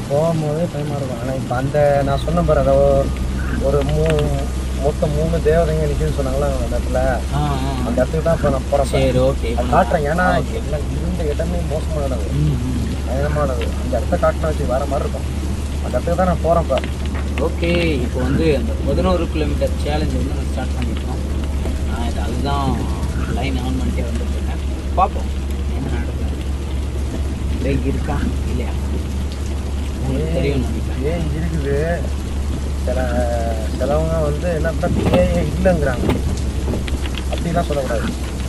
போகும்போதே பயமாக இருக்கும் ஆனால் இப்போ அந்த நான் சொன்ன பாரு அதை ஒரு மூ மொத்தம் மூணு தேவதைங்க நிற்குதுன்னு சொன்னாங்களா அந்த இடத்துல ஆ ஆ அந்த இடத்துக்கு தான் இப்போ நான் போகிறேன் சரி ஓகே அது காட்டுறேன் ஏன்னா எல்லாம் இருந்த இடமே மோசமானது ம் ம் பயணமானது அந்த இடத்த காட்டினா வச்சு வேற மாதிரி இருக்கும் அந்த இடத்துக்கு தான் நான் போகிறேன் இப்போ ஓகே இப்போ வந்து அந்த பதினோரு கிலோமீட்டர் சேலஞ்ச் வந்து நம்ம ஸ்டார்ட் பண்ணிட்டோம் நான் இது அதுதான் லைன் ஆன் பண்ணிட்டே வந்துட்டுருக்கேன் பார்ப்போம் என்ன நடக்குது பிரேக் இருக்கா இல்லையா உங்களுக்கு தெரியும் நினைக்கிறேன் ஏன் இருக்குது சில சிலவங்க வந்து என்ன பேயே இல்லைங்கிறாங்க அப்படிலாம் சொல்லக்கூடாது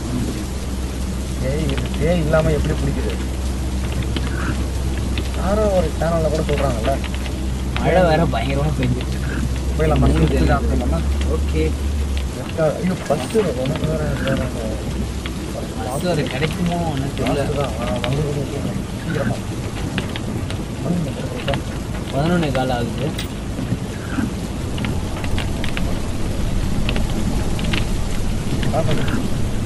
பேய் இது பேய் இல்லாமல் எப்படி பிடிக்குது யாரோ ஒரு சேனலில் கூட சொல்கிறாங்கல்ல மழை வேற பயங்கரமாக பெஞ்சிட்டு இருக்கு போயிடலாம் மனசு அப்படின்னா ஓகே ஐயோ பஸ்ஸு ஒன்று வேறு பஸ் வேறு கிடைக்குமோ ஒன்றும் தெரியல தான் வந்து சீக்கிரமா வந்து பதினொன்னே கால் ஆகுது பார்ப்போம்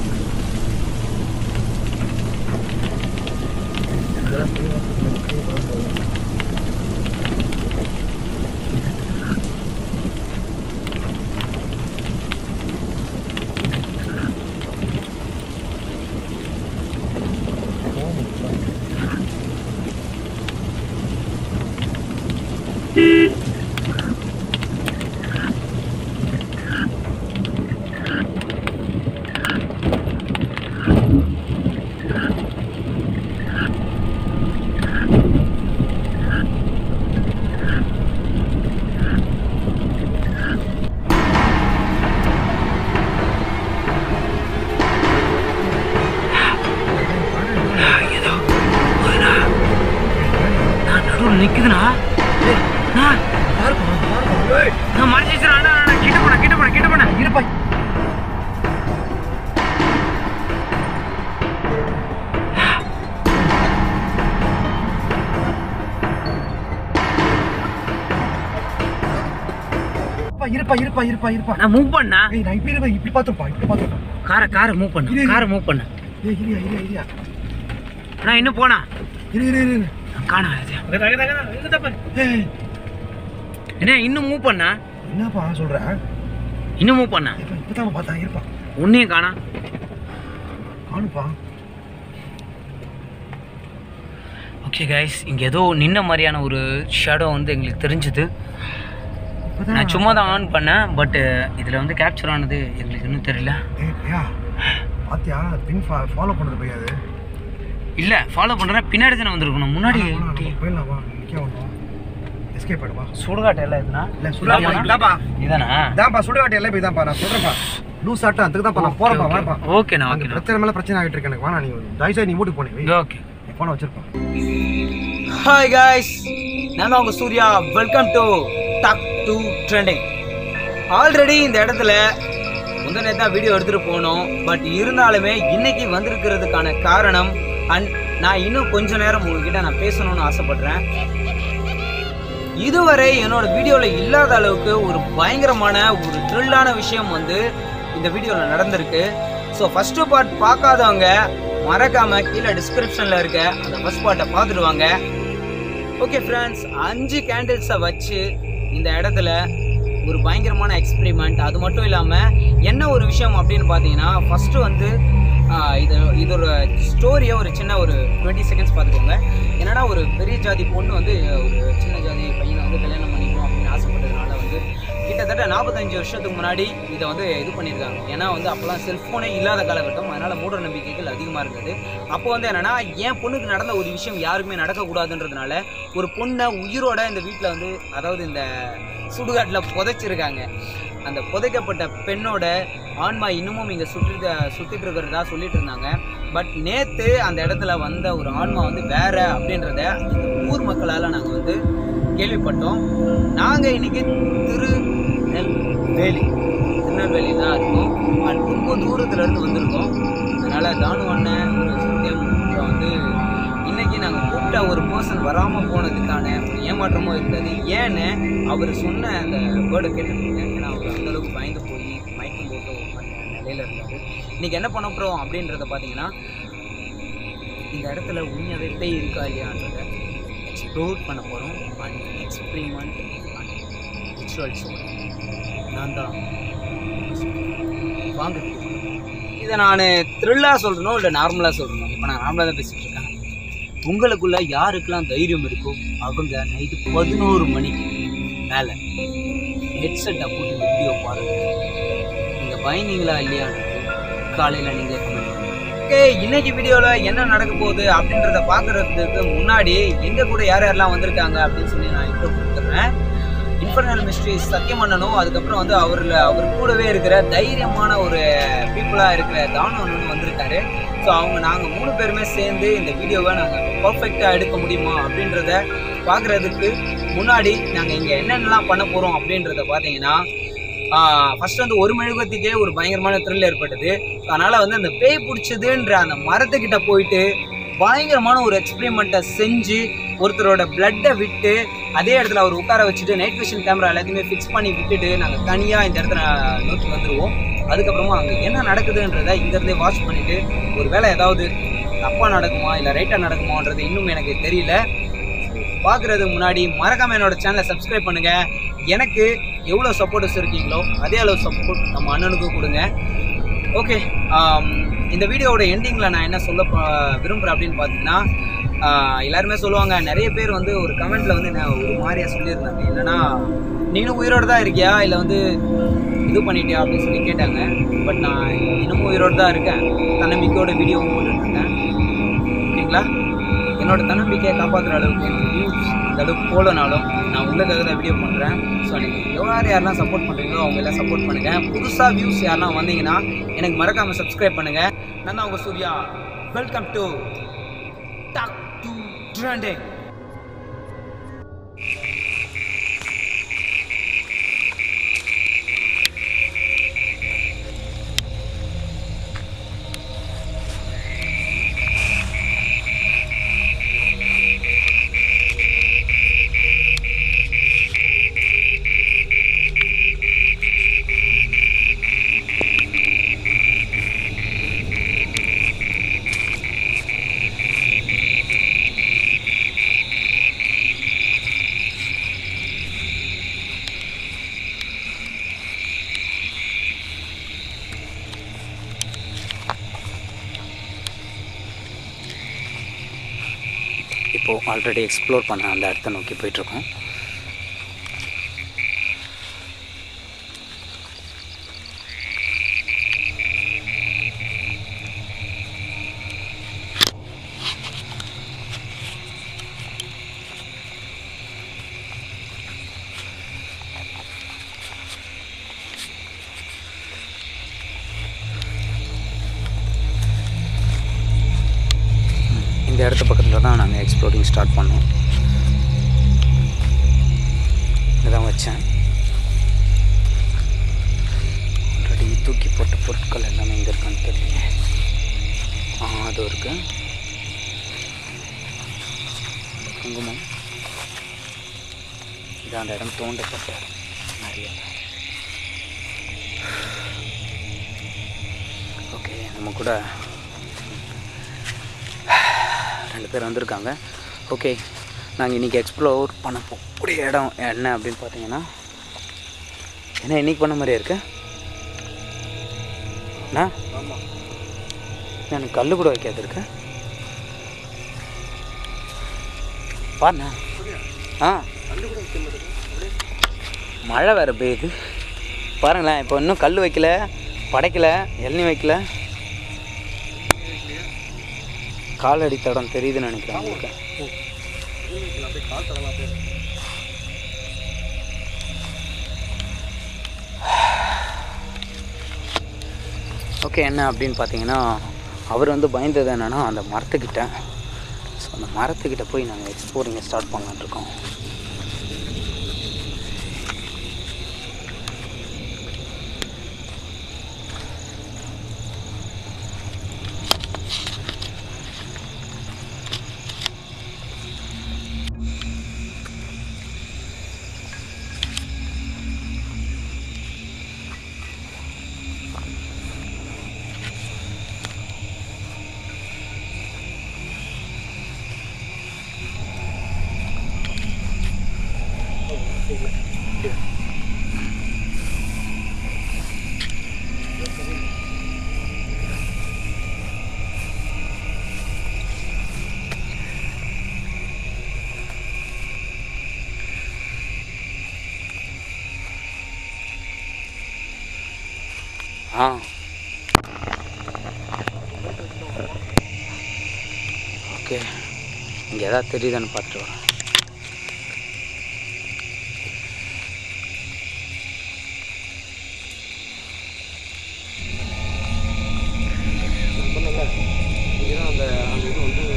நான் நடுவில் நிற்குதுண்ணா நான் நான் மறைச்சிச்சுண்ணா நான் கிட்ட போனேன் கிட்ட போனேன் கிட்ட போனேன் இருப்பா இருப்பா இருப்பா இருப்பா இருப்பா நான் மூவ் பண்ணா ஏய் நான் இப்படி இருப்பா இப்படி பார்த்துருப்பா இப்படி பார்த்துருப்பா காரை காரை மூவ் இரு, பண்ணு இரு. காரை மூவ் பண்ணு ஏய் இரியா இரியா இரியா நான் இன்னும் போனா இரு இரு இரு, இரு காணா ஏய் என்ன இன்னும் மூவ் பண்ணா என்னப்பா சொல்ற இன்னும் மூவ் பண்ணா இப்ப இப்பதான் பார்த்தா இருப்பா உன்னையும் காணா காணுப்பா ஓகே கைஸ் இங்கே ஏதோ நின்ன மாதிரியான ஒரு ஷேடோ வந்து எங்களுக்கு தெரிஞ்சுது இப்பதான் நான் சும்மா தான் ஆன் பண்ணேன் பட் இதில் வந்து கேப்சர் ஆனது எங்களுக்கு இன்னும் தெரியல ஏய் ஐயா பாத்தியா பின் ஃபாலோ பண்ணது பையா அது இல்லை ஃபாலோ பண்ணுறேன் பின்னாடி தானே வந்திருக்கணும் முன்னாடி வா, வா, நம்ம போயிடலாம் வா நிக்க வேண்டாம் எஸ்கேப் ஆயிடுவா சுடுகாட்டு எல்லாம் எதுனா இல்ல சுடுகாட்டு இதாப்பா இதானா இதான்ப்பா சுடுகாட்டு எல்லாம் இதான்ப்பா நான் சொல்றேன்ப்பா லூஸ் ஆட்டம் அதுக்கு தான்ப்பா நான் போறேன்ப்பா வாப்பா ஓகேண்ணா அங்க ஓகேண்ணா பிரச்சனை மேல பிரச்சனை ஆகிட்டு இருக்கு எனக்கு வேணா நீ தயவுசெய்து நீ வீட்டுக்கு போனே ஓகே போன வச்சிருப்பா ஹாய் காய்ஸ் நான் தான் உங்கள் Surya welcome to talk to trending already இந்த இடத்துல முந்தின தான் வீடியோ எடுத்துகிட்டு போனோம் பட் இருந்தாலுமே இன்னைக்கு வந்திருக்கிறதுக்கான காரணம் அண்ட் நான் இன்னும் கொஞ்ச நேரம் உங்ககிட்ட நான் பேசணும்னு ஆசைப்படுறேன் இதுவரை என்னோட வீடியோவில் இல்லாத அளவுக்கு ஒரு பயங்கரமான ஒரு த்ரில்லான விஷயம் வந்து இந்த வீடியோவில் நடந்திருக்கு ஸோ ஃபஸ்ட்டு பார்ட் பார்க்காதவங்க மறக்காம கீழே டிஸ்கிரிப்ஷனில் இருக்க அந்த ஃபர்ஸ்ட் பார்ட்டை பார்த்துடுவாங்க ஓகே ஃப்ரெண்ட்ஸ் அஞ்சு கேண்டில்ஸை வச்சு இந்த இடத்துல ஒரு பயங்கரமான எக்ஸ்பெரிமெண்ட் அது மட்டும் இல்லாமல் என்ன ஒரு விஷயம் அப்படின்னு பார்த்தீங்கன்னா ஃபஸ்ட்டு வந்து ஆஹ், இது இதோட ஸ்டோரியை ஒரு சின்ன ஒரு டுவெண்ட்டி செகண்ட்ஸ் பார்த்துக்கோங்க என்னன்னா ஒரு பெரிய ஜாதி பொண்ணு வந்து ஒரு சின்ன ஜாதி பையனை வந்து கல்யாணம் பண்ணிக்கணும் அப்படின்னு ஆசைப்பட்டதுனால வந்து கிட்டத்தட்ட நாற்பத்தஞ்சு வருஷத்துக்கு முன்னாடி இதை வந்து இது பண்ணியிருக்காங்க ஏன்னா வந்து அப்போல்லாம் செல்ஃபோனே இல்லாத காலகட்டம் அதனால் மூட நம்பிக்கைகள் அதிகமாக இருந்தது அப்போ வந்து என்னன்னா என் பொண்ணுக்கு நடந்த ஒரு விஷயம் யாருக்குமே நடக்கக்கூடாதுன்றதுனால ஒரு பொண்ணை உயிரோட இந்த வீட்டில் வந்து அதாவது இந்த சுடுகாட்டில் புதைச்சிருக்காங்க அந்த புதைக்கப்பட்ட பெண்ணோட ஆன்மா இன்னமும் இங்கே சுற்றி சுற்றிட்டு இருக்கிறதா சொல்லிட்டு இருந்தாங்க பட் நேற்று அந்த இடத்துல வந்த ஒரு ஆன்மா வந்து வேற அப்படின்றத இந்த ஊர் மக்களால் நாங்கள் வந்து கேள்விப்பட்டோம் நாங்கள் இன்னைக்கு திருநெல்வேலி திருநெல்வேலி தான் இருக்கோம் அண்ட் ரொம்ப தூரத்துல இருந்து வந்திருக்கோம் அதனால தானு அண்ணன் ஒரு சத்தியம் அப்புறம் வந்து இன்னைக்கு நாங்கள் கூப்பிட்ட ஒரு பர்சன் வராமல் போனதுக்கான ஒரு ஏமாற்றமும் இருந்தது ஏன்னு அவர் சொன்ன அந்த வேர்டை கேட்டுருக்கீங்க ஏன்னா அவர் அந்த அளவுக்கு பயந்து போய் மயக்கம் போட்டு ஒரு மாதிரி நிலையில இருந்தார் இன்னைக்கு என்ன பண்ண போகிறோம் அப்படின்றத பார்த்தீங்கன்னா இந்த இடத்துல உண்மையாகவே பேய் இருக்கா இல்லையான்றத எக்ஸ்ப்ளோர் பண்ண போகிறோம் அண்ட் எக்ஸ்பிரிமெண்ட் அண்ட் ரிச்சுவல்ஸோட நான் தான் வாங்க இதை நான் த்ரில்லாக சொல்கிறனோ இல்லை நார்மலாக சொல்கிறனோ இப்போ நான் நார்மலாக தான் பேசிகிட்டு இருக்கேன் உங்களுக்குள்ள யாருக்கெல்லாம் தைரியம் இருக்கோ அவங்க நைட்டு பதினோரு மணிக்கு மேலே ஹெட்செட்டை போட்டு இந்த வீடியோ பாருங்க நீங்கள் பயந்தீங்களா இல்லையான்னு காலையில் நீங்களே கமெண்ட் ஓகே இன்னைக்கு வீடியோவில் என்ன நடக்க போகுது அப்படின்றத பார்க்கறதுக்கு முன்னாடி எங்கள் கூட யார் யாரெல்லாம் வந்திருக்காங்க அப்படின்னு சொல்லி நான் இன்ட்ரோ கொடுத்துட்றேன் இன்ஃபர்னல் மிஸ்ட்ரி சத்தியமன்னனும் அதுக்கப்புறம் வந்து அவரில் அவர் கூடவே இருக்கிற தைரியமான ஒரு பீப்புளாக இருக்கிற தானவனும் வந்திருக்காரு ஸோ அவங்க நாங்கள் மூணு பேருமே சேர்ந்து இந்த வீடியோவை நாங்கள் பர்ஃபெக்டாக எடுக்க முடியுமா அப்படின்றத பார்க்குறதுக்கு முன்னாடி நாங்கள் இங்கே என்னென்னலாம் பண்ண போகிறோம் அப்படின்றத பார்த்தீங்கன்னா ஃபர்ஸ்ட் வந்து ஒரு மெழுகுவத்திக்கே ஒரு பயங்கரமான த்ரில் ஏற்பட்டது அதனால் வந்து அந்த பேய் பிடிச்சதுன்ற அந்த மரத்துக்கிட்ட போயிட்டு பயங்கரமான ஒரு எக்ஸ்பெரிமெண்ட்டை செஞ்சு ஒருத்தரோட பிளட்டை விட்டு அதே இடத்துல அவர் உட்கார வச்சுட்டு நைட் விஷன் கேமரா எல்லாத்தையுமே ஃபிக்ஸ் பண்ணி விட்டுட்டு நாங்கள் தனியாக இந்த இடத்துல நோக்கி வந்துடுவோம் அதுக்கப்புறமா அங்கே என்ன நடக்குதுன்றதை இங்கேருந்தே வாட்ச் பண்ணிட்டு ஒரு வேளை ஏதாவது தப்பாக நடக்குமா இல்லை ரைட்டாக நடக்குமான்றது இன்னும் எனக்கு தெரியல பார்க்குறதுக்கு முன்னாடி மறக்காம என்னோட சேனலை சப்ஸ்கிரைப் பண்ணுங்க எனக்கு எவ்வளோ சப்போர்ட்டர்ஸ் இருக்கீங்களோ அதே அளவு சப்போர்ட் நம்ம அண்ணனுக்கு கொடுங்க ஓகே இந்த வீடியோவோட எண்டிங்கில் நான் என்ன சொல்ல போ- விரும்புகிறேன் அப்படின்னு பார்த்தீங்கன்னா ஆஹ் எல்லாருமே சொல்லுவாங்க நிறைய பேர் வந்து ஒரு கமெண்ட்ல வந்து நான் ஒரு மாதிரியா சொல்லியிருந்தாங்க என்னன்னா நீனும் உயிரோடு தான் இருக்கியா இல்லை வந்து இது பண்ணிட்டியா அப்படின்னு சொல்லி கேட்டாங்க பட் நான் இன்னமும் உயிரோடு தான் இருக்கேன் தன்னம்பிக்கையோட வீடியோவும் போட்டுட்டு இருக்கேன் ஓகேங்களா என்னோட தன்னம்பிக்கையை காப்பாற்றுற அளவுக்கு எனக்கு வியூஸ் அந்த அளவுக்கு போலனாலும் நான் உங்களுக்காக தான் வீடியோ பண்ணுறேன் ஸோ நீங்கள் யார் யாரெல்லாம் சப்போர்ட் பண்ணுறீங்களோ அவங்க எல்லாம் சப்போர்ட் பண்ணுங்கள் புதுசாக வியூஸ் யாரெல்லாம் வந்தீங்கன்னா எனக்கு மறக்காமல் சப்ஸ்கிரைப் பண்ணுங்கள் நான் தான் உங்கள் Surya welcome to talk to trending இப்போது ஆல்ரெடி எக்ஸ்ப்ளோர் பண்ண அந்த இடத்த நோக்கி போயிட்டுருக்கோம் இந்த இடத்து பக்கத்தில் தான் நாங்கள் எக்ஸ்ப்ளோரிங் ஸ்டார்ட் பண்ணோம் இதான் வச்சேன் ஆல்ரெடி தூக்கி போட்ட பொருட்கள் எல்லாமே எங்கே இருக்கான்னு தெரியல ஆ அது இருக்கு குங்குமம் இது அந்த இடம் தோண்டப்பட்ட இடம். நிறைய ஓகே நம்ம கூட ரெண்டு பேர் வந்திருக்காங்க ஓகே நாங்கள் இன்றைக்கி எக்ஸ்ப்ளோர் பண்ண போகக்கூடிய இடம் என்ன அப்படின்னு பார்த்தீங்கன்னா என்ன இன்னைக்கு பண்ண மாதிரியே இருக்கு அண்ணா எனக்கு கல் கூட வைக்காது இருக்கு பாருண்ணா ஆ மழை வேறு பெய்யுது பாருங்களேன் இப்போ இன்னும் கல் வைக்கல படைக்கல இளநீ வைக்கல காலடி தடம் தெரியுதுன்னு நினைக்கிறேன் உங்களுக்கு ஓகே என்ன அப்படின்னு பார்த்தீங்கன்னா அவர் வந்து பயந்தது என்னென்னா அந்த மரத்துக்கிட்ட ஸோ அந்த மரத்துக்கிட்ட போய் நாங்கள் எக்ஸ்ப்ளோரிங்கை ஸ்டார்ட் பண்ணலான்னு இருக்கோம் ஆ ஓகே இங்கே எதாவது தெரியுதான்னு பார்த்துட்டு வரேன் இதுதான் அந்த அந்த இது வந்து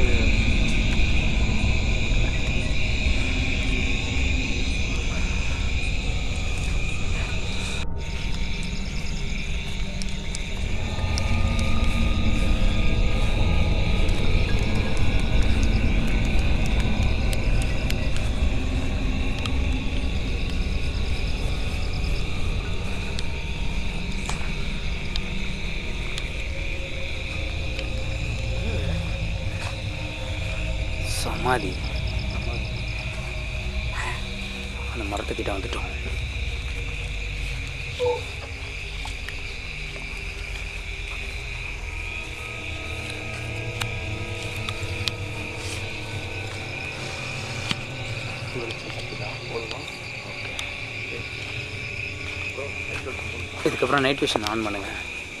சமாதி அந்த மரத்துக்கிட்ட வந்துட்டோம் இதுக்கப்புறம் நைட் விஷன் ஆன் பண்ணுங்க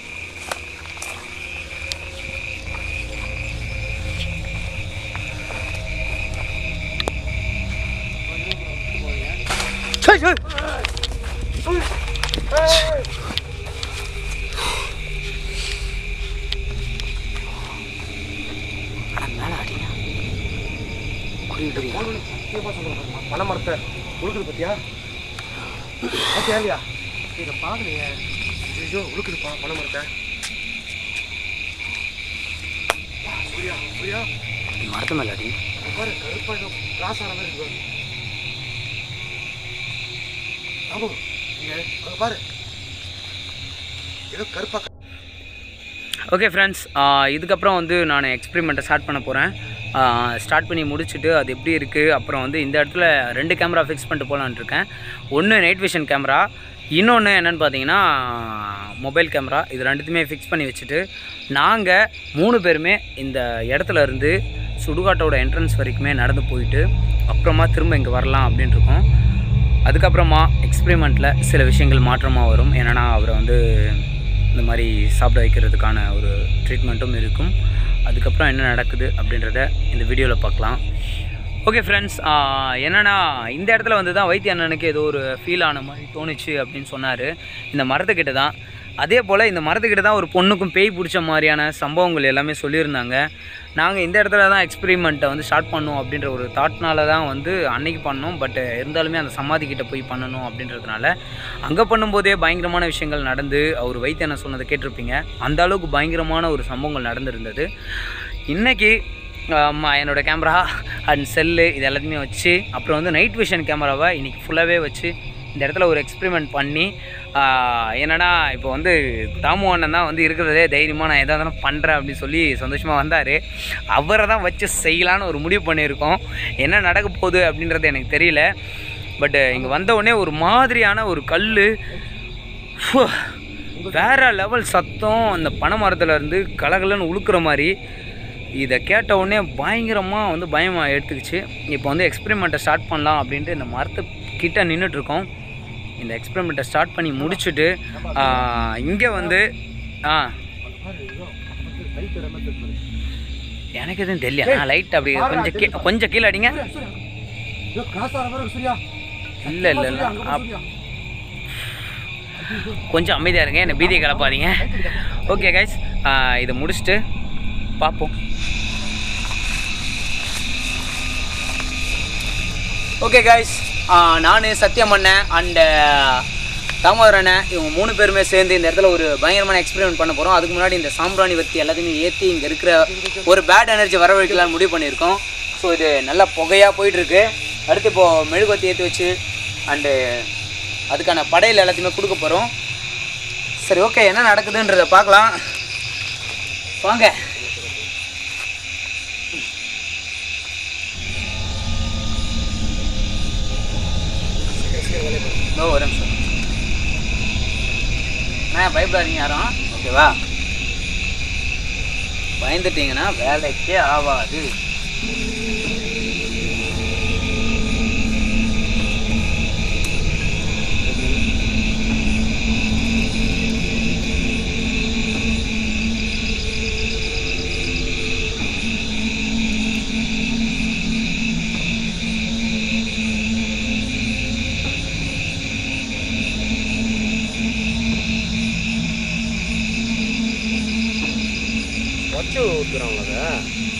அட மேலே அடிங்க புரியுது பனை மரத்தை உழுக்குது பத்தியா ஓகே இல்லையா இதை பார்க்கலையே ஐயோ உழுக்குதுப்பா பனை மரத்தை பா, சூர்யா சூர்யா மரத்து மேலே அடி இங்க பாரு கருப்பா ஏதோ கிராஸ் ஆன மாதிரி இருக்கு ஆமாம் இங்க அங்க பாரு ஏதோ கருப்பா ஓகே ஃப்ரெண்ட்ஸ் இதுக்கப்புறம் வந்து நான் எக்ஸ்பெரிமெண்ட்டை ஸ்டார்ட் பண்ண போகிறேன் ஸ்டார்ட் பண்ணி முடிச்சுட்டு அது எப்படி இருக்குது அப்புறம் வந்து இந்த இடத்துல ரெண்டு கேமரா ஃபிக்ஸ் பண்ணிட்டு போகலான்ட்டு இருக்கேன் ஒன்று நைட் விஷன் கேமரா இன்னொன்று என்னென்னு பார்த்தீங்கன்னா மொபைல் கேமரா இது ரெண்டுத்தையுமே ஃபிக்ஸ் பண்ணி வச்சுட்டு நாங்கள் மூணு பேருமே இந்த இடத்துல இருந்து சுடுகாட்டோட என்ட்ரன்ஸ் வரைக்குமே நடந்து போயிட்டு அப்புறமா திரும்ப இங்கே வரலாம் அப்படின்ட்டு இருக்கோம் அதுக்கப்புறமா எக்ஸ்பெரிமெண்ட்டில் சில விஷயங்கள் மாற்றமாக வரும் என்னென்னா அவரை வந்து இந்த மாதிரி சாப்பிட வைக்கிறதுக்கான ஒரு ட்ரீட்மெண்ட்டும் இருக்கும் அதுக்கப்புறம் என்ன நடக்குது அப்படின்றத இந்த வீடியோவில் பார்க்கலாம் ஓகே ஃப்ரெண்ட்ஸ் என்னென்னா இந்த இடத்துல வந்து தான் வைத்திய அண்ணனுக்கு ஏதோ ஒரு ஃபீல் ஆன மாதிரி தோணுச்சு அப்படின்னு சொன்னார் இந்த மரத்துக்கிட்ட தான் அதே போல் இந்த மரத்துக்கிட்ட தான் ஒரு பொண்ணுக்கும் பேய் பிடிச்ச மாதிரியான சம்பவங்கள் எல்லாமே சொல்லியிருந்தாங்க நாங்கள் இந்த இடத்துல தான் எக்ஸ்பெரிமெண்ட்டை வந்து ஸ்டார்ட் பண்ணோம் அப்படின்ற ஒரு தாட்னால தான் வந்து அன்னைக்கு பண்ணோம் பட் இருந்தாலுமே அந்த சமாதி கிட்ட போய் பண்ணணும் அப்படின்றதுனால அங்கே பண்ணும்போதே பயங்கரமான விஷயங்கள் நடந்து அவர் வைத்திய என்ன சொன்னதை கேட்டிருப்பீங்க அந்த அளவுக்கு பயங்கரமான ஒரு சம்பவங்கள் நடந்திருந்தது இன்றைக்கி என்னோடய கேமரா அண்ட் செல்லு இது எல்லாத்தையுமே வச்சு அப்புறம் வந்து நைட் விஷன் கேமராவை இன்றைக்கி ஃபுல்லாகவே வச்சு இந்த இடத்துல ஒரு எக்ஸ்பெரிமெண்ட் பண்ணி ஆஹ், என்னன்னா இப்போ வந்து தாமு அண்ணன் தான் வந்து இருக்கிறதே தைரியமாக நான் எதாக இருந்தாலும் பண்ணுறேன் அப்படின்னு சொல்லி சந்தோஷமாக வந்தார் அவரை தான் வச்சு செய்யலான்னு ஒரு முடிவு பண்ணியிருக்கோம் என்ன நடக்க போகுது அப்படின்றது எனக்கு தெரியல பட்டு இங்கே வந்த உடனே ஒரு மாதிரியான ஒரு கல் வேற லெவல் சத்தம் அந்த பனை மரத்துல இருந்து கலகலன்னு உழுக்கிற மாதிரி இதை கேட்ட உடனே பயங்கரமாக வந்து பயமாக எடுத்துக்கிச்சு இப்போ வந்து எக்ஸ்பெரிமெண்ட்டை ஸ்டார்ட் பண்ணலாம் அப்படின்ட்டு இந்த மரத்து கிட்ட நின்றுட்டுருக்கோம் இந்த எக்ஸ்பெரிமெண்ட்டை ஸ்டார்ட் பண்ணி முடிச்சுட்டு இங்கே வந்து ஆ எனக்கு எதுவும் தெரியல நான் லைட் அப்படி கொஞ்சம் கீ கொஞ்சம் கீழே அடிங்க ஏதோ கிராஸ் ஆன மாதிரி இருக்கு சூர்யா இல்லை இல்லை இல்லை அப் கொஞ்சம் அமைதியாக இருங்க என்னை பீதியை கலப்பாதீங்க ஓகே கைஸ் இதை முடிச்சுட்டு பார்ப்போம் ஓகே கைஸ் நான் சத்யம் அண்ணன் அண்டு தாமோதர் அண்ணன் இவங்க மூணு பேருமே சேர்ந்து இந்த இடத்துல ஒரு பயங்கரமான எக்ஸ்பெரிமெண்ட் பண்ண போகிறோம் அதுக்கு முன்னாடி இந்த சாம்பிராணி வத்தி எல்லாத்தையுமே ஏற்றி இங்கே இருக்கிற ஒரு பேட் எனர்ஜி வரவழைக்கலாம்னு முடிவு பண்ணியிருக்கோம் ஸோ இது நல்லா புகையாக போயிட்டுருக்கு அடுத்து இப்போது மெழுகுவத்தி ஏற்றி வச்சு அண்டு அதுக்கான படையல் எல்லாத்தையுமே கொடுக்க போகிறோம் சரி ஓகே என்ன நடக்குதுன்றதை பார்க்கலாம் வாங்க இதோ ஒரு நிமிஷம் நான் பயப்படாதீங்க யாரும் ஓகேவா பயந்துட்டீங்கன்னா வேலைக்கே ஆகாது வச்சு ஊற்றுறாங்களா அதை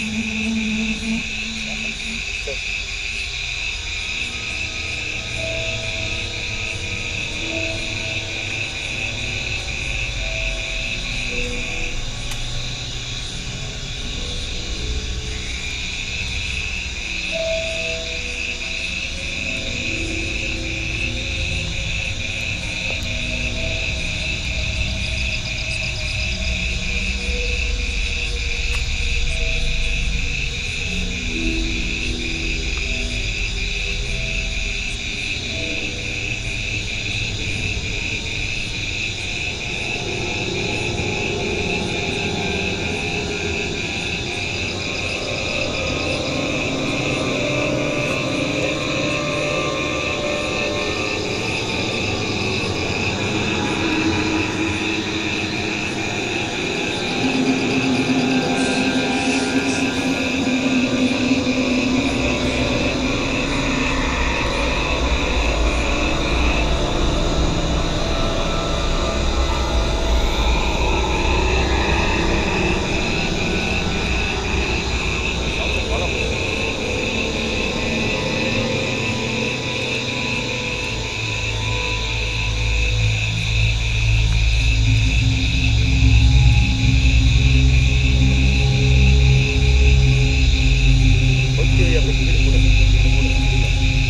ஓகே அப்படி கீழே போடு கீழே போடு கீழே.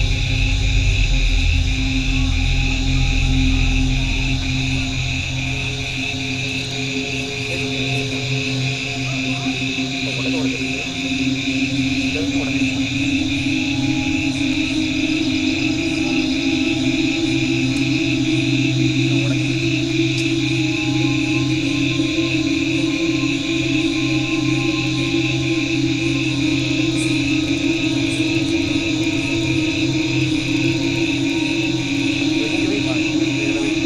இப்போ உடனே உடைச்சிருங்க. இந்த இடத்துல உடைச்சிருங்க. நான் உடைக்கிறேன். இங்க வை, வா. இந்த இடம் வை.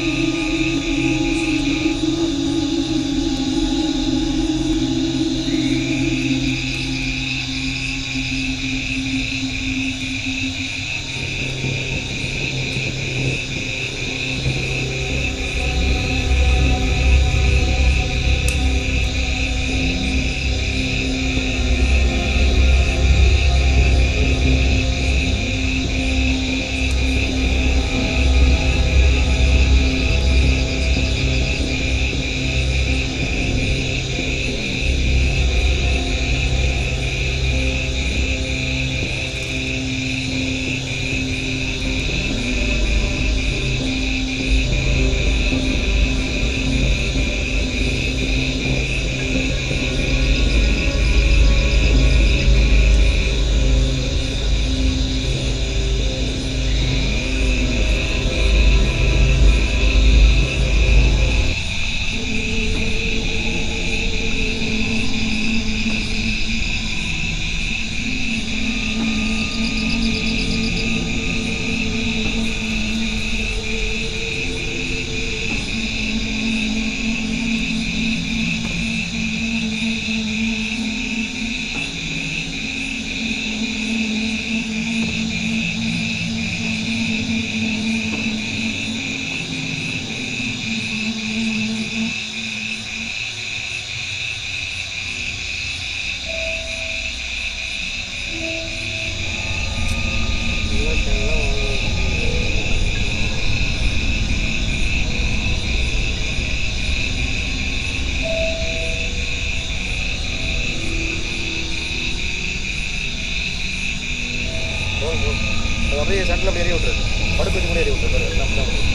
போதும், போதும். அது அப்படியே சட்டில் அப்படியே ஏறி விட்டுரு படுப்பு வச்சு கூட ஏறி விட்டுரு பாரு. எல்லாம் அப்படிதான் வரும்.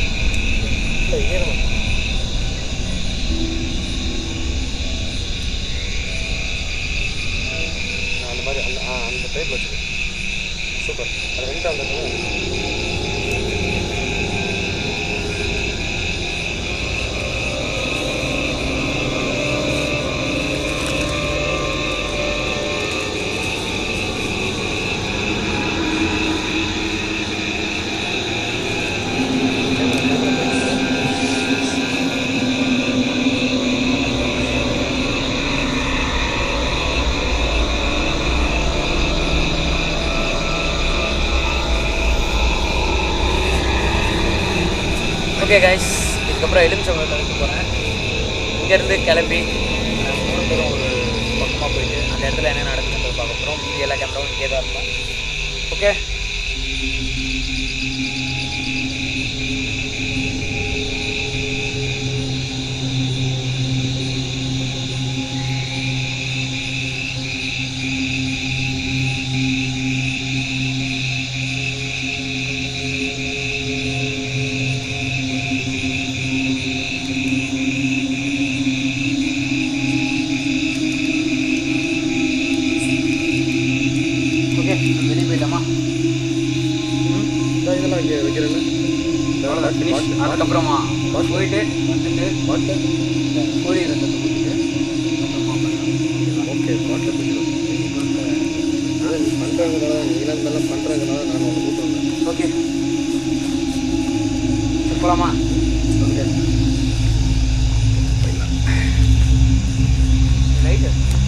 இல்லை ஏறணும் ஆ, அந்த மாதிரி அந்த ஆ அந்த டைப்பில் வச்சுரு சூப்பர் அது ரெண்டு அந்த இடத்துல ஓகே கைஸ் இதுக்கப்புறம் எலுமிச்சம்பழம் எடுக்க போகிறேன் இங்கேருந்து கிளம்பி அஹ், மூணு பேரும் ஒரு இடத்துல என்ன நடக்குதுன்றது பார்க்க போகிறோம் மீதி எல்லா கேமராவும் இங்கே தான் இருக்கும் ஓகே ஓகே வெளியே போயிட்டோமா இந்த இதெல்லாம் இங்கே வைக்கிறேன்னு அவ்வளோதான் ஃபினிஷ் அதுக்கப்புறமா போயிட்டு வந்துட்டு இந்த கோழி ரத்தத்தை ஊற்றிட்டு அப்புறமா பண்ணலாம் ஓகே பாட்டில் பிடிச்சிடும் அதை நீ பண்ணுறதுனால நீலாம் இதெல்லாம் பண்ணுறதுனால நான் ஒன்று கூட்டு வந்தேன் ஓகே போகலாமா ஓகே லைட்டு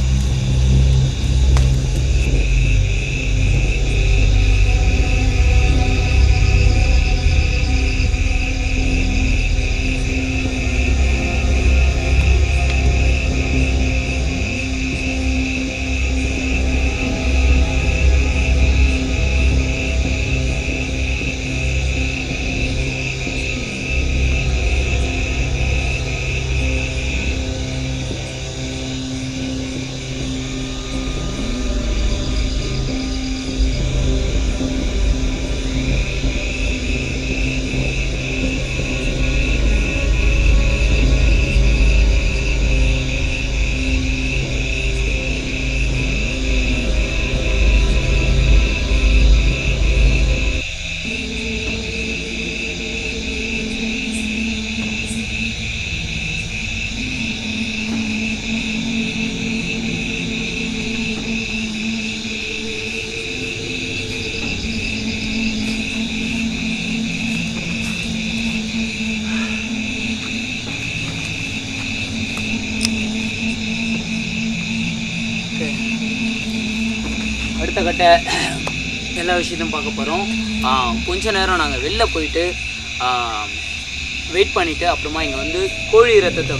அடுத்த கட்ட எல்லா விஷயத்தையும் பார்க்க போகிறோம் கொஞ்ச நேரம் நாங்கள் வெளில போயிட்டு வெயிட் பண்ணிவிட்டு அப்புறமா இங்கே வந்து கோழி ரத்தத்தை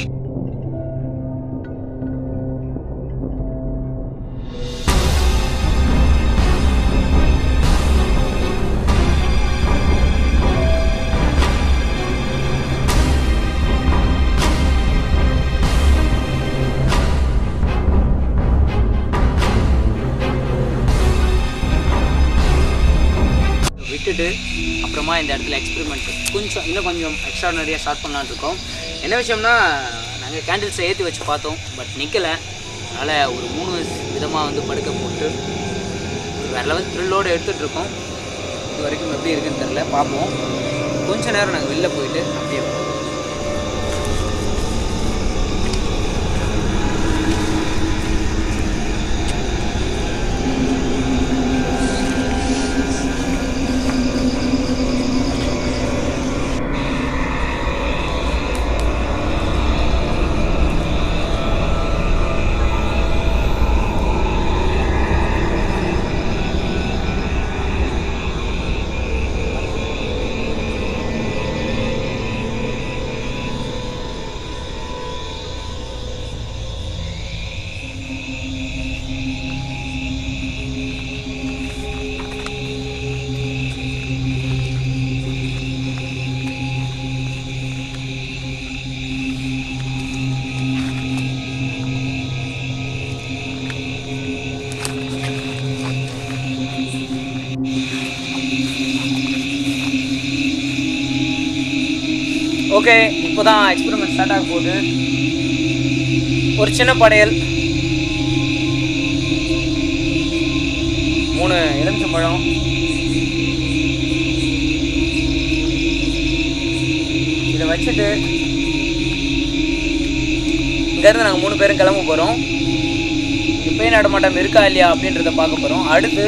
விட்டுட்டு அப்புறமா இந்த இடத்துல எக்ஸ்பெரிமெண்ட் கொஞ்சம் இன்னும் கொஞ்சம் எக்ஸ்ட்ரானரியாக ஸ்டார்ட் பண்ணலான்னு இருக்கோம் என்ன விஷயம்னா நாங்கள் கேண்டில்ஸை ஏற்றி வச்சு பார்த்தோம் பட் நிற்கலை அதனால் ஒரு மூணு விதமாக வந்து படுக்க போட்டு ஒரு வேறு லெவல் த்ரில்லோடு எடுத்துகிட்டு இருக்கோம் இது வரைக்கும் எப்படி இருக்குன்னு தெரில பார்ப்போம் கொஞ்ச நேரம் நாங்கள் வெளில போயிட்டு அப்படியே வரோம். ஓகே இப்போ தான் எக்ஸ்பெரிமெண்ட் ஸ்டார்ட் ஆக போகுது ஒரு சின்ன படையல் மூணு எலுமிச்சம்பழம் இதை வச்சுட்டு இங்கேருந்து நாங்கள் மூணு பேரும் கிளம்ப போகிறோம் இப்போயும் நடமாட்டம் இருக்கா இல்லையா அப்படின்றத பார்க்க போகிறோம் அடுத்து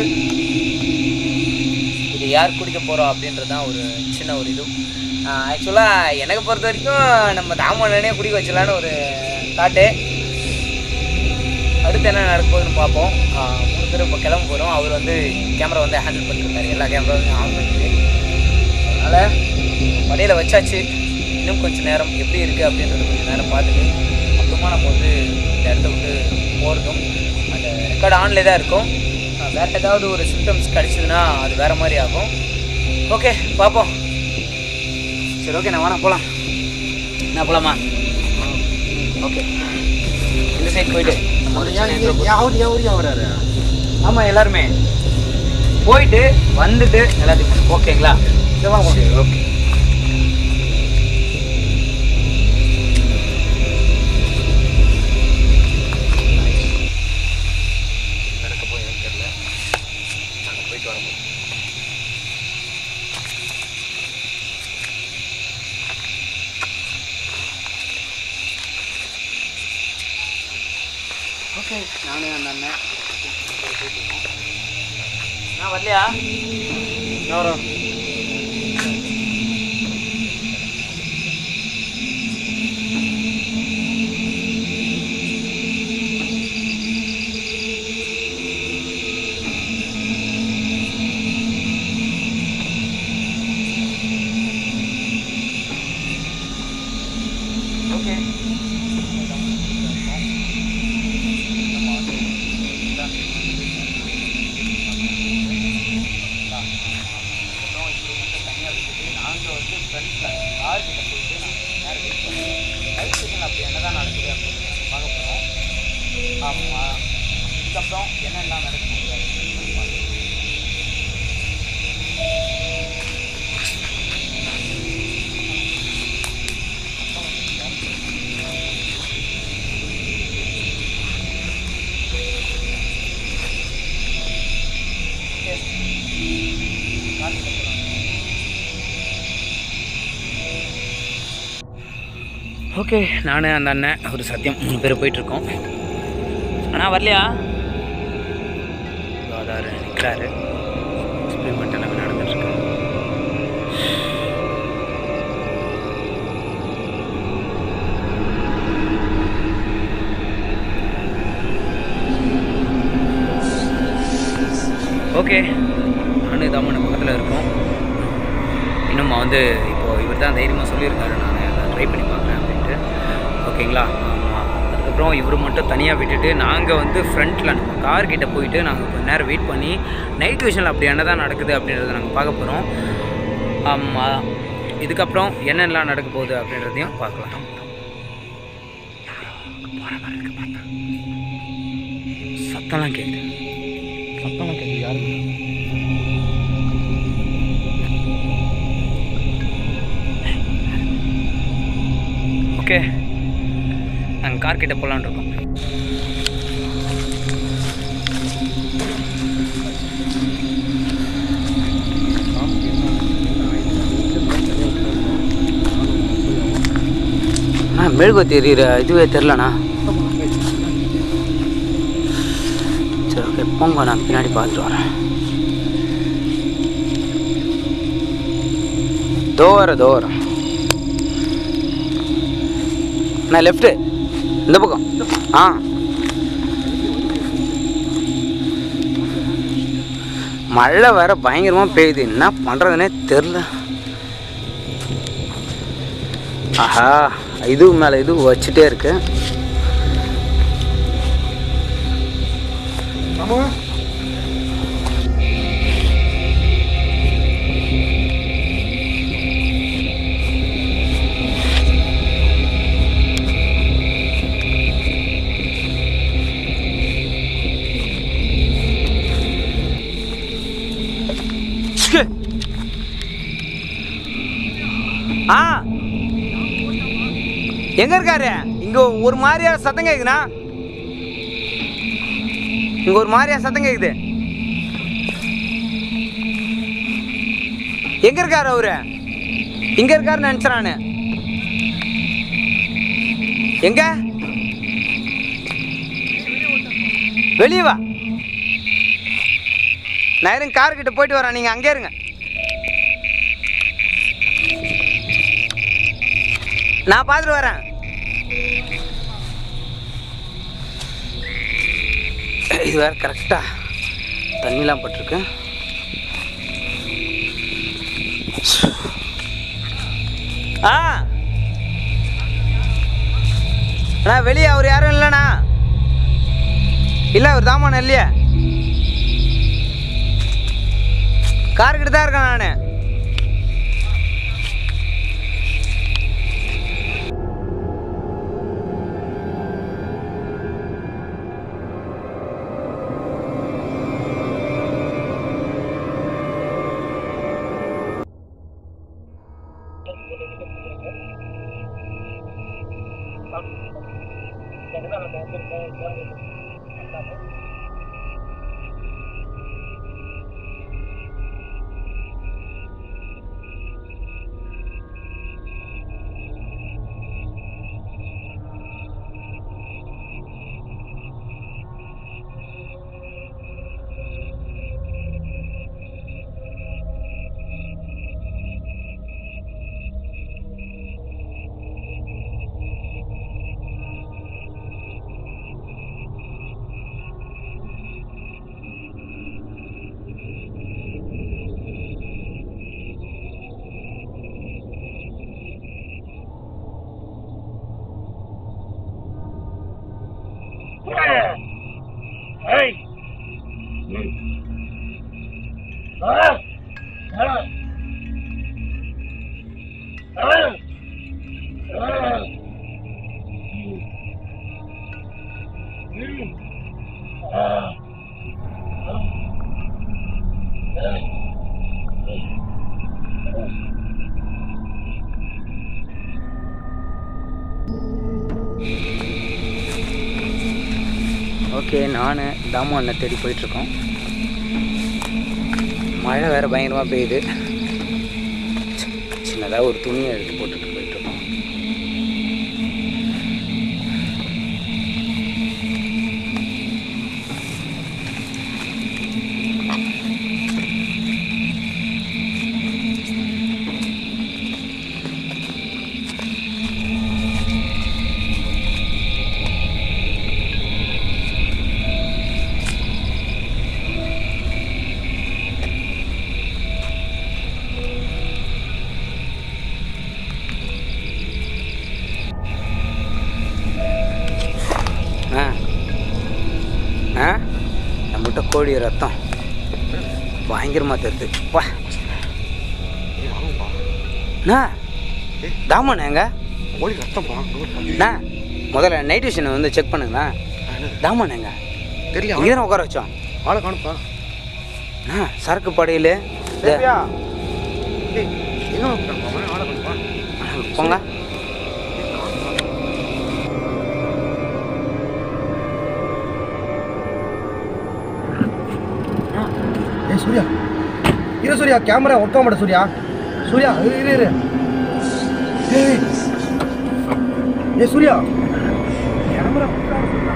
இது யார் குடிக்க போகிறோம் அப்படின்றது தான் ஒரு சின்ன ஒரு இது ஆக்சுவலாக எனக்கு பொறுத்த வரைக்கும் நம்ம தாமண்ணனே குடிக்க வச்சலான்னு ஒரு தாட்டு அடுத்து என்ன நடக்க போகுதுன்னு பார்ப்போம் ஆஹ் மூணு பேரும் இப்போ கிளம்ப போகிறோம் அவர் வந்து கேமரா வந்து ஹேண்டில் பண்ணிருக்காரு எல்லா கேமராவும் ஆன் பண்ணிட்டு அதனால் படையில் வச்சாச்சு இன்னும் கொஞ்சம் நேரம் எப்படி இருக்குது அப்படின்றத கொஞ்சம் நேரம் பார்த்துட்டு அப்புறமா நம்ம வந்து இந்த இடத்த விட்டு போகிறதும் அந்த ரெக்கார்டு ஆன்லே தான் இருக்கும் அஹ் வேற ஏதாவது ஒரு சிம்டம்ஸ் கிடச்சிதுன்னா அது வேற மாதிரி ஆகும் ஓகே பார்ப்போம் சரி ஓகே நான் வேணா போகலாம் நான் போகலாமா ஓகே இந்த சைடு போயிட்டு நம்ம ஒரு சின்ன intro போட்டு- யாவது யாவது வராரு ஆமாம் எல்லாருமே போயிட்டு வந்துட்டு எல்லாத்தையும் பண்ணு. ஓகேங்களா சரி ஓகே நடக்க போய் எனக்கு தெரியல நாங்கள் போயிட்டு வரோம் ஓகே நானே அந்த அண்ணன் நான் வரலையா வரோம் ஓகே ஆமாம் இதுக்கப்புறம் என்னெல்லாம் நடக்கும் ஓகே நான் அந்த அண்ணன் ஒரு சத்தியம் மூணு பேர் போயிட்டுருக்கோம் அண்ணா வரலையா அதாரு நிற்கிறாரு எக்ஸ்பெரிமெண்ட் எல்லாமே நடந்துட்டுருக்கு ஓகே நானும் இதாம பக்கத்தில் இருக்கோம் இன்னும் வந்து இப்போது இவர் தான் தைரியமாக சொல்லியிருக்காரு நான் அதை ட்ரை பண்ணி பார்க்குறேன் அப்படின்ட்டு ஓகேங்களா ஆமாம் அதுக்கப்புறம் இவர் மட்டும் தனியாக விட்டுட்டு நாங்கள் வந்து ஃப்ரண்ட்டில் நம்ம கார் கிட்ட போயிட்டு நாங்கள் கொஞ்ச நேரம் வெயிட் பண்ணி நைட் விஷனில் அப்படி என்ன தான் நடக்குது அப்படின்றத நாங்கள் பார்க்க போகிறோம் ஆமாம் இதுக்கப்புறம் என்னெல்லாம் நடக்க போகுது அப்படின்றதையும் பார்க்கலாம் சத்தம்லாம் கேட்குது சத்தமாக கேட்குது யாருக்கு ஓகே நாங்கள் கார் கிட்ட போகலான்னு இருக்கோம் அண்ணா மெழுகுவத்தி எரியிற இதுவே தெரிலண்ணா சரி ஓகே போங்க நான் பின்னாடி பார்த்துட்டு வரேன் தோ வரேன் தோ வரேன் அண்ணா லெஃப்ட்டு இந்த பக்கம் ஆ மழை வேற பயங்கரமாக பெய்யுது என்ன பண்ணுறதுனே தெரில ஆஹா இது மேலே இது வச்சுட்டே இருக்கு ஆமாம் ஷ்கு. ஆ எங்க இருக்காரு இங்க ஒரு மாதிரியா சத்தம் கேக்குதுண்ணா இங்க ஒரு மாதிரியா சத்தம் கேக்குது எங்க இருக்காரு அவரு இங்க இருக்காருன்னு நினைச்சேன் நானு எங்க வெளியே வா நான் இருங்க கார் கிட்ட போயிட்டு வரேன் நீங்க அங்கே இருங்க நான் பார்த்துட்டு வரேன் இது வேற கரெக்டா தண்ணிலாம் பட்டிருக்கு ஆ அண்ணா வெளியே அவர் யாரும் இல்லைண்ணா இல்லை ஒரு தாமான இல்லையா கார்கிட்ட தான் இருக்கேன் நான் ஓகே நான் தாமு அண்ணன் தேடி போயிட்டுருக்கோம் மழை வேறு பயங்கரமாக பெய்யுது சின்னதாக ஒரு துணியை எடுத்து போட்டுட்டு போயிட்டுருக்கோம் ஆ ஆ நம்மகிட்ட கோழி ரத்தம் பயங்கரமாக தெரியுது வா ஏய் வாங்கப்பா அண்ணா தாமண்ணா எங்க கோழி ரத்தம்ப்பா அண்ணா முதல்ல நைட் விஷன் வந்து செக் பண்ணுங்களா தாமண்ணா எங்க தெரியல இங்கே உட்கார வச்சோம் ஆளை காணுப்பா அண்ணா சரக்கு படையில் தேவியா ஏய் எங்க போட்டான்ப்பா அவன் ஆளை காணுப்பா போங்க ஏய் சூர்யா இரு சூர்யா கேமரா ஒர்க் ஆக மாட்டேன் சூர்யா சூர்யா இரு இரு இரு ஏய் ஏய். ஏய் சூர்யா கேமரா work ஆக மாட்டேங்குதுடா.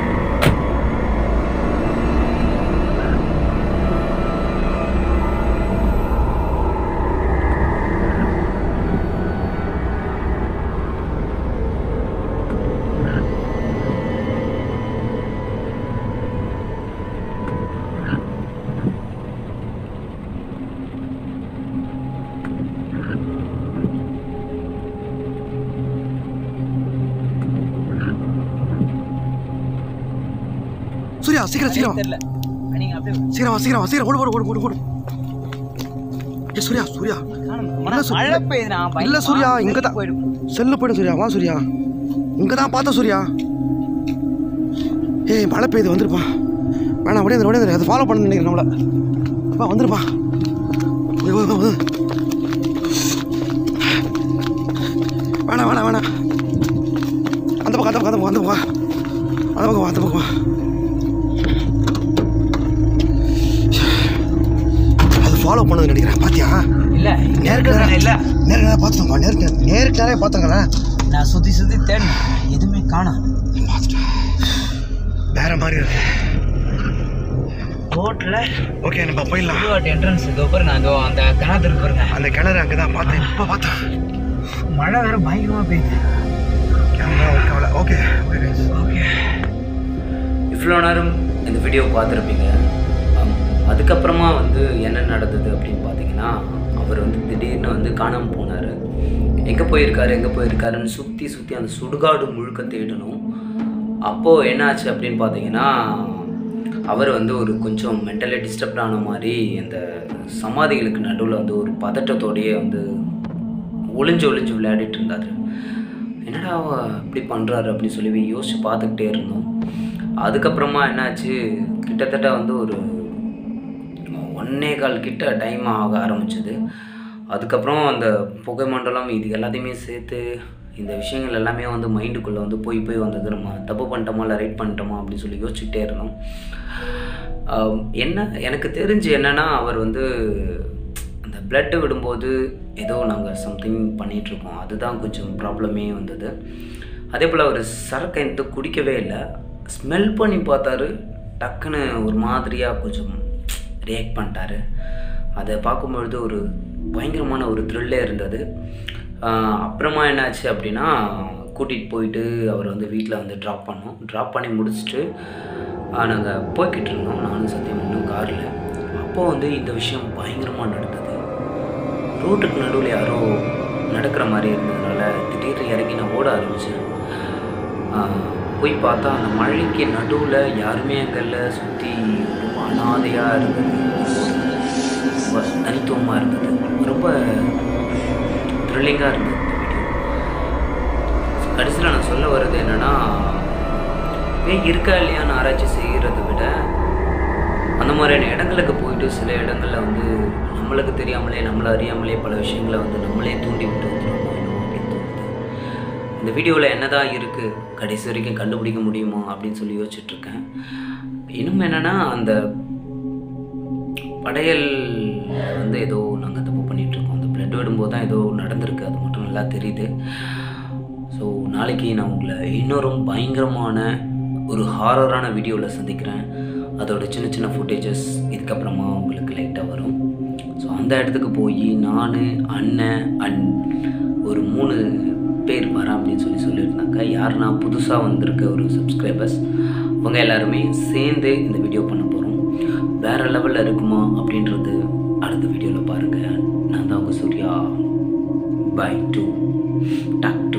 சூர்யா சீக்கிரம் சீக்கிரம் தெரியல நீங்கள் அப்படியே சீக்கிரம் வா, சீக்கிரம் வா, சீக்கிரம் ஓடு ஓடு ஓடு ஓடு ஓடு ஏய் சூர்யா சூர்யா இல்ல சூ- மழை பெய்யுதுண்ணா இல்ல சூர்யா இங்க தான் போயிடும் செல்லு போயிடும் சூர்யா வா சூர்யா இங்க தான் பார்த்த சூர்யா ஏய் மழை பெய்யுது வந்துருப்பா வேணாம் அப்படியே ஓடி வந்துரு அதை ஃபாலோ பண்ண நினைக்கிறேன் நம்மள அப்பா வந்துருப்பா ஓய், ஓய், ஓய், ஓய். வேணாம் வேணாம் வேணாம் அந்த பக்கம் அந்த பக்கம் அந்த பக்கம் அந்த பக்கம் அந்த பக்கம் வா, அந்த பக்கம் வா. அது ஃபாலோ பண்ணது நினைக்கிறேன் பாத்தியா இல்ல நேருக்கு நேரா- இல்ல நேருக்கு நேரம் பார்த்துட்டோம்ப்பா நேருக்கு நேரம் நேருக்கு நேரே பார்த்தாங்களேன் நான் சுத்தி சுத்தி தேடினேன் எதுவுமே காணோம் பார்த்துட்டோம் வேற மாதிரி இருக்கு ரோட்ல ஓகே நம்ம போயிடலாம் சுடுகாட்டு என்ட்ரன்ஸ் இதோ பாருங்க அந்த அந்த கிணத்து இருக்கு பாருங்க அந்த கிணறு அங்கே தான் பார்த்தேன் இப்போ பார்த்தேன் மழை வேற பயங்கரமா பெய்யுது கேமரா ஒர்க் ஆகல ஓகே ஓகே ஓகே இவ்வளோ நேரம் இந்த வீடியோ பார்த்துருப்பீங்க ஆம். அதுக்கப்புறமா வந்து என்ன நடந்தது அப்படின்னு பார்த்தீங்கன்னா அவர் வந்து திடீர்னு வந்து காணாமல் போனார் எங்கே போயிருக்காரு எங்கே போயிருக்காருன்னு சுற்றி சுற்றி அந்த சுடுகாடு முழுக்க தேடணும் அப்போது என்னாச்சு அப்படின்னு பார்த்தீங்கன்னா அவர் வந்து ஒரு கொஞ்சம் மென்டலி டிஸ்டர்ப்ட் ஆன மாதிரி இந்த சமாதிகளுக்கு நடுவில் வந்து ஒரு பதட்டத்தோடையே வந்து ஒளிஞ்சு ஒளிஞ்சு விளையாடிட்டு இருந்தார் என்னடா அவ இப்படி பண்ணுறாரு அப்படின்னு சொல்லி யோசிச்சு பார்த்துக்கிட்டே இருந்தோம் அதுக்கப்புறமா என்னாச்சு கிட்டத்தட்ட வந்து ஒரு ஒன்னே கால் கிட்ட டைம் ஆக ஆரம்பிச்சது அதுக்கப்புறம் அந்த புகை மண்டலம் இது எல்லாத்தையுமே சேர்த்து இந்த விஷயங்கள் எல்லாமே வந்து மைண்டுக்குள்ளே வந்து போய் போய் வந்தது நம்ம தப்பு பண்ணிட்டோமா இல்லை ரைட் பண்ணிட்டோமா அப்படின்னு சொல்லி யோசிச்சுக்கிட்டே இருந்தோம் ஆம், என்ன எனக்கு தெரிஞ்சு என்னன்னா அவர் வந்து அந்த பிளட்டு விடும்போது ஏதோ நாங்கள் சம்திங் பண்ணிகிட்ருக்கோம் அதுதான் கொஞ்சம் ப்ராப்ளமே வந்தது அதே போல் அவர் சரக்கை எந்த குடிக்கவே இல்லை ஸ்மெல் பண்ணி பார்த்தாரு டக்குன்னு ஒரு மாதிரியாக கொஞ்சம் ரியாக்ட் பண்ணிட்டாரு அதை பார்க்கும்பொழுது ஒரு பயங்கரமான ஒரு த்ரில்லே இருந்தது ஆஹ் அப்புறமா என்னாச்சு அப்படின்னா கூட்டிகிட்டு போயிட்டு அவர் வந்து வீட்டில் வந்து ட்ராப் பண்ணோம் ட்ராப் பண்ணி முடிச்சுட்டு நாங்கள் போய்கிட்டு இருந்தோம் நானும் சத்தியம் இன்னும் காரில் அப்போது வந்து இந்த விஷயம் பயங்கரமாக நடந்தது ரோட்டுக்கு நடுவில் யாரோ நடக்கிற மாதிரி இருந்ததுனால திடீர்னு இறங்கி நான் ஓட ஆரம்பித்தேன் போய் பார்த்தா அந்த மழைக்கு நடுவில் யாருமே அங்கே இல்லை சுற்றி ரொம்ப அனாதையாக இருந்தது ரொம்ப தனித்துவமாக இருந்தது ரொம்ப த்ரில்லிங்காக இருந்தது இந்த வீடியோ கடைசியில் நான் சொல்ல வர்றது என்னென்னா ஏன் இருக்கா இல்லையான்னு ஆராய்ச்சி செய்கிறத விட அந்த மாதிரியான இடங்களுக்கு போயிட்டு சில இடங்களில் வந்து நம்மளுக்கு தெரியாமலே நம்மளை அறியாமலே பல விஷயங்களை வந்து நம்மளே தூண்டி விட்டு வந்துடுவோமோ என்னமோ அப்படின்னு தோணுது இந்த வீடியோவில் என்னதான் இருக்குது கடைசி வரைக்கும் கண்டுபிடிக்க முடியுமா அப்படின்னு சொல்லி யோசிச்சுட்ருக்கேன் இன்னும் என்னென்னா அந்த படையல் வந்து ஏதோ நாங்கள் தப்பு பண்ணிட்டு இருக்கோம் அந்த பிளட் விடும்போது தான் ஏதோ நடந்திருக்கு அது மட்டும் நல்லா தெரியுது ஸோ நாளைக்கு நான் உங்களை இன்னொரு பயங்கரமான ஒரு ஹாரரான வீடியோவில் சந்திக்கிறேன் அதோட சின்ன சின்ன ஃபுட்டேஜஸ் இதுக்கப்புறமா உங்களுக்கு லைட்டாக வரும் ஸோ அந்த இடத்துக்கு போய் நான் அண்ணன் அண்ட் ஒரு மூணு பேர் வரேன் அப்படின்னு சொல்லி சொல்லியிருந்தாங்க யாருன்னா புதுசாக வந்திருக்க ஒரு சப்ஸ்கிரைபர்ஸ் அவங்க எல்லாருமே சேர்ந்து இந்த வீடியோ பண்ண போகிறோம் வேறு லெவலில் இருக்குமா அப்படின்றது அடுத்த வீடியோவில் பாருங்கள் நான் தான் உங்கள் சூர்யா பை டூ டாக்